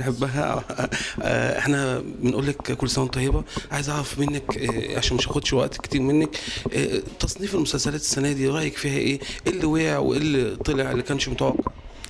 بنحبها آه، احنا بنقول لك كل سنه وانت طيبه عايز اعرف منك آه، عشان مش هاخدش وقت كتير منك آه، تصنيف المسلسلات السنه دي رايك فيها ايه؟ ايه اللي وقع وايه اللي طلع اللي كانش متوقع؟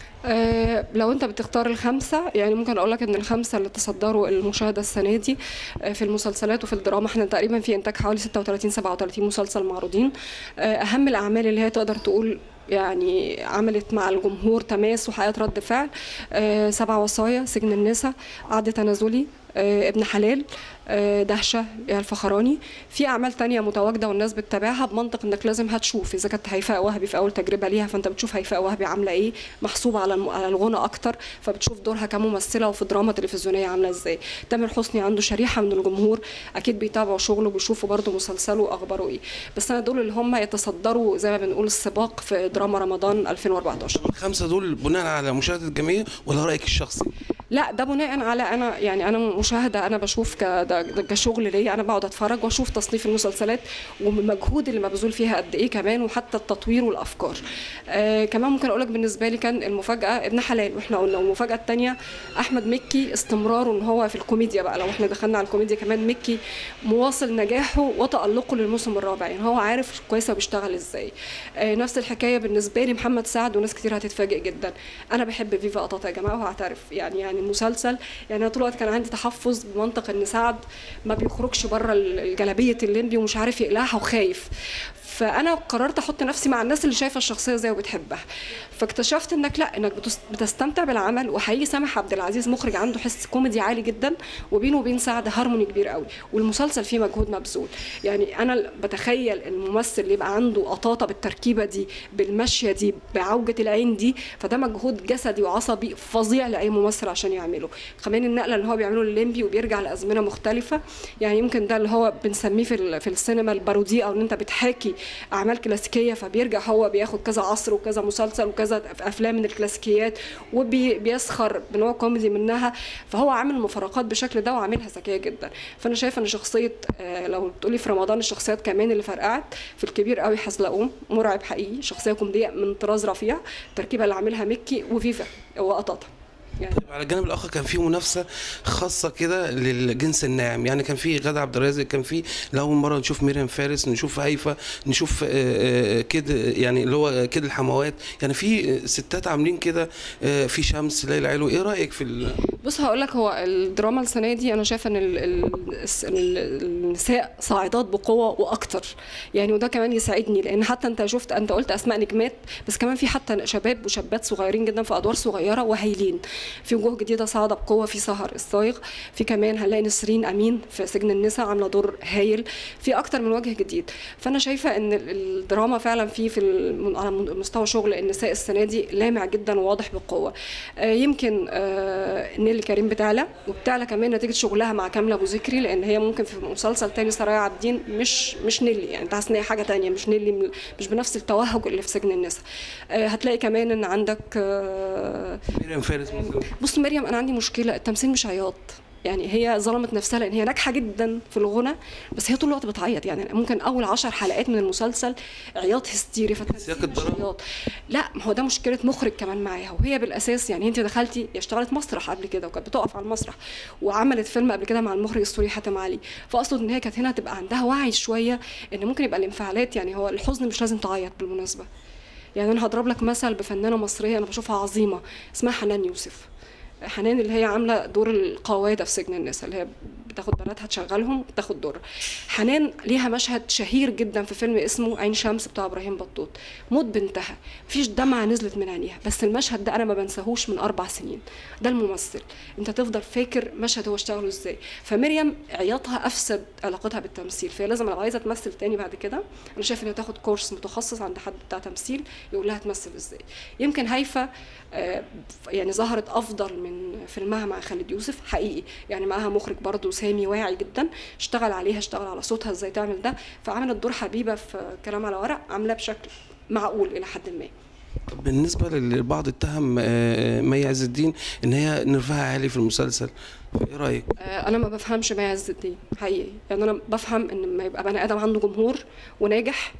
آه، لو انت بتختار الخمسه يعني ممكن اقول لك ان الخمسه اللي تصدروا المشاهده السنه دي آه، في المسلسلات وفي الدراما احنا تقريبا في انتاج حوالي 36 37 مسلسل معروضين آه، اهم الاعمال اللي هي تقدر تقول يعني عملت مع الجمهور تماس وحياة رد فعل آه، سبع وصايا سجن النساء عقد تنازلي آه، ابن حلال آه، دهشة يا الفخراني في أعمال تانية متواجدة والناس بتتابعها بمنطق إنك لازم هتشوف إذا كانت هيفاء وهبي في أول تجربة ليها فأنت بتشوف هيفاء وهبي عاملة إيه محسوبة على الم- على الغنى أكتر فبتشوف دورها كممثلة وفي دراما تلفزيونية عاملة إزاي تامر حسني عنده شريحة من الجمهور أكيد بيتابعوا شغله بيشوفوا برضه مسلسله وأخباره إيه بس أنا دول اللي هم يتصدروا زي ما بنقول السباق في دراما رمضان 2014 الخمسه دول بناء على مشاهده الجميع ولا رايك الشخصي؟ لا ده بناء على انا يعني انا مشاهده انا بشوف ك- ده- ده كشغل ليا انا بقعد اتفرج واشوف تصنيف المسلسلات والمجهود اللي مبذول فيها قد ايه كمان وحتى التطوير والافكار آه كمان ممكن اقول لك بالنسبه لي كان المفاجاه ابن حلال واحنا قلنا والمفاجاه الثانيه احمد مكي استمراره ان هو في الكوميديا بقى لو احنا دخلنا على الكوميديا كمان مكي مواصل نجاحه وتالقه للموسم الرابع يعني هو عارف كويس هو بيشتغل ازاي آه نفس الحكايه بالنسبه لي محمد سعد وناس كتير هتتفاجئ جدا انا بحب فيفا قطاطا يا جماعه وهعترف يعني يعني المسلسل يعني انا طول الوقت كان عندي تحفظ بمنطق ان سعد ما بيخرجش بره الجلابيه الليمبي ومش عارف يقلعها وخايف فانا قررت احط نفسي مع الناس اللي شايفه الشخصيه زي وبتحبها فاكتشفت انك لا انك بتس- بتستمتع بالعمل وحقيقي سامح عبد العزيز مخرج عنده حس كوميدي عالي جدا وبينه وبين سعد هارموني كبير قوي والمسلسل فيه مجهود مبذول يعني انا بتخيل الممثل اللي يبقى عنده قطاطه بالتركيبه دي بالمشيه دي بعوجه العين دي فده مجهود جسدي وعصبي فظيع لاي ممثل عشان يعمله كمان النقله اللي هو بيعمله الليمبي وبيرجع لازمنه مختلفه يعني يمكن ده اللي هو بنسميه في ال- في السينما البارودي او ان انت بتحاكي اعمال كلاسيكيه فبيرجع هو بياخد كذا عصر وكذا مسلسل وكذا افلام من الكلاسيكيات وبيسخر بنوع كوميدي منها فهو عامل مفارقات بالشكل ده وعاملها ذكيه جدا فانا شايفه ان شخصيه آه، لو تقولي في رمضان الشخصيات كمان اللي فرقعت في الكبير قوي حزلقوم مرعب حقيقي شخصيه كوميديه من طراز رفيع التركيبه اللي عاملها مكي وفيفا وقطاطا يعني على الجانب الاخر كان في منافسه خاصه كده للجنس الناعم يعني كان في غادة عبد الرازق كان في لاول مره نشوف مريم فارس نشوف هيفا نشوف آه، آه، كده يعني اللي هو كده الحموات يعني في ستات عاملين كده آه، في شمس ليلى علو ايه رايك في ال... بص هقول لك هو الدراما السنه دي انا شايفه ان ال- ال- الس- ال- النساء صاعدات بقوه واكتر يعني وده كمان يساعدني لان حتى انت شفت انت قلت اسماء نجمات بس كمان في حتى شباب وشابات صغيرين جدا في ادوار صغيره وهايلين في وجوه جديده صاعده بقوه في سهر الصايغ في كمان هنلاقي نسرين امين في سجن النساء عامله دور هايل في اكتر من وجه جديد فانا شايفه ان ال- الدراما فعلا في في الم- على مستوى شغل النساء السنه دي لامع جدا وواضح بقوه آه، يمكن آه، نيلي كريم بتعلى وبتعلى كمان نتيجه شغلها مع كامله ابو ذكري لان هي ممكن في مسلسل تاني سرايا عابدين مش مش نيلي يعني تحس ان هي حاجه تانية مش نيلي من- مش بنفس التوهج اللي في سجن النساء آه، هتلاقي كمان ان عندك آه، مريم فارس مثلا بص مريم انا عندي مشكله التمثيل مش عياط يعني هي ظلمت نفسها لان هي ناجحه جدا في الغنى بس هي طول الوقت بتعيط يعني ممكن اول عشر حلقات من المسلسل عياط هستيري فالتمثيل سياق مش الدراما. عياط لا ما هو ده مشكله مخرج كمان معاها وهي بالاساس يعني انت دخلتي هي اشتغلت مسرح قبل كده وكانت بتقف على المسرح وعملت فيلم قبل كده مع المخرج السوري حاتم علي فاقصد ان هي كانت هنا تبقى عندها وعي شويه ان ممكن يبقى الانفعالات يعني هو الحزن مش لازم تعيط بالمناسبه يعني انا هضرب لك مثل بفنانه مصريه انا بشوفها عظيمه اسمها حنان يوسف حنان اللي هي عامله دور القواده في سجن النساء اللي هي بتاخد بناتها تشغلهم تاخد دور حنان ليها مشهد شهير جدا في فيلم اسمه عين شمس بتاع ابراهيم بطوط موت بنتها مفيش دمعه نزلت من عينيها بس المشهد ده انا ما بنساهوش من اربع سنين ده الممثل انت تفضل فاكر مشهد هو اشتغله ازاي فمريم عياطها افسد علاقتها بالتمثيل فهي لازم لو عايزه تمثل تاني بعد كده انا شايفه انها تاخد كورس متخصص عند حد بتاع تمثيل يقول لها تمثل ازاي يمكن هيفا آه، يعني ظهرت افضل من فيلمها مع خالد يوسف حقيقي يعني معاها مخرج برضو سامي واعي جدا اشتغل عليها اشتغل على صوتها ازاي تعمل ده فعملت دور حبيبه في كلام على ورق عاملاه بشكل معقول الى حد ما طب بالنسبه للبعض اتهم آه، مي عز الدين ان هي نرفها عالي في المسلسل ايه رايك آه، انا ما بفهمش مي عز الدين حقيقي يعني انا بفهم ان لما يبقى بني ادم عنده جمهور وناجح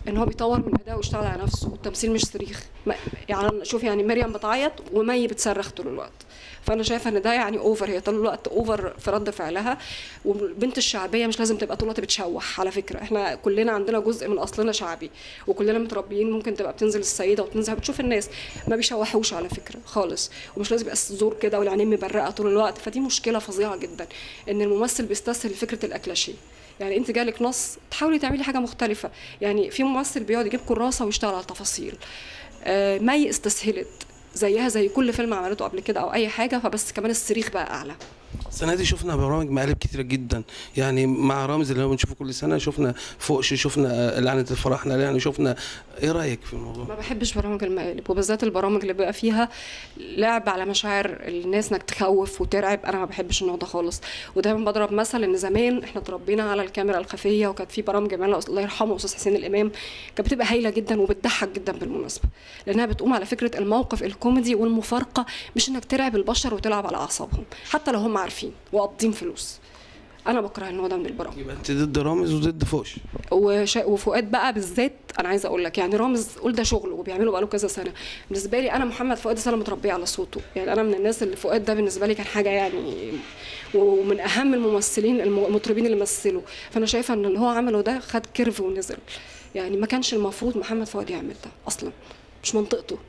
ان هو بيطور من ادائه ويشتغل على نفسه والتمثيل مش صريخ ما- يعني شوف يعني مريم بتعيط ومي بتصرخ طول الوقت فانا شايفه ان ده يعني اوفر هي طول الوقت اوفر في رد فعلها والبنت الشعبيه مش لازم تبقى طول الوقت بتشوح على فكره احنا كلنا عندنا جزء من اصلنا شعبي وكلنا متربيين ممكن تبقى بتنزل السيده وتنزل بتشوف الناس ما بيشوحوش على فكره خالص ومش لازم يبقى الزور كده والعينين مبرقه طول الوقت فدي مشكله فظيعه جدا ان الممثل بيستسهل فكره الاكلاشيه يعني انت جالك نص تحاولي تعملي حاجه مختلفه يعني في ممثل بيقعد يجيب كراسه ويشتغل على التفاصيل آه، مي استسهلت زيها زي كل فيلم عملته قبل كده او اي حاجه فبس كمان الصريخ بقى اعلى السنه دي شفنا برامج مقالب كتيره جدا يعني مع رامز اللي هو بنشوفه كل سنه شفنا فوقش شفنا لعنه الفرحنا يعني شفنا ايه رايك في الموضوع ما بحبش برامج المقالب وبالذات البرامج اللي بيبقى فيها لعب على مشاعر الناس انك تخوف وترعب انا ما بحبش النوع ده خالص ودايما بضرب مثل ان زمان احنا اتربينا على الكاميرا الخفيه وكانت في برامج جمال الله يرحمه استاذ حسين الامام كانت بتبقى هايله جدا وبتضحك جدا بالمناسبه لانها بتقوم على فكره الموقف الكوميدي والمفارقه مش انك ترعب البشر وتلعب على اعصابهم حتى لو هم عارفين وقابضين فلوس انا بكره النوع ده من البرامج يبقى انت ضد رامز وضد فوقش وشا... وفؤاد بقى بالذات انا عايزه اقول لك يعني رامز قول ده شغله وبيعمله بقاله كذا سنه بالنسبه لي انا محمد فؤاد انا متربيه على صوته يعني انا من الناس اللي فؤاد ده بالنسبه لي كان حاجه يعني ومن اهم الممثلين الم- المطربين اللي مثلوا فانا شايفه ان اللي هو عمله ده خد كيرف ونزل يعني ما كانش المفروض محمد فؤاد يعمل ده اصلا مش منطقته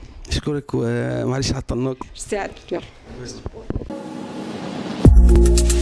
اشكرك ومعلش هطلناك مش ساعد يلا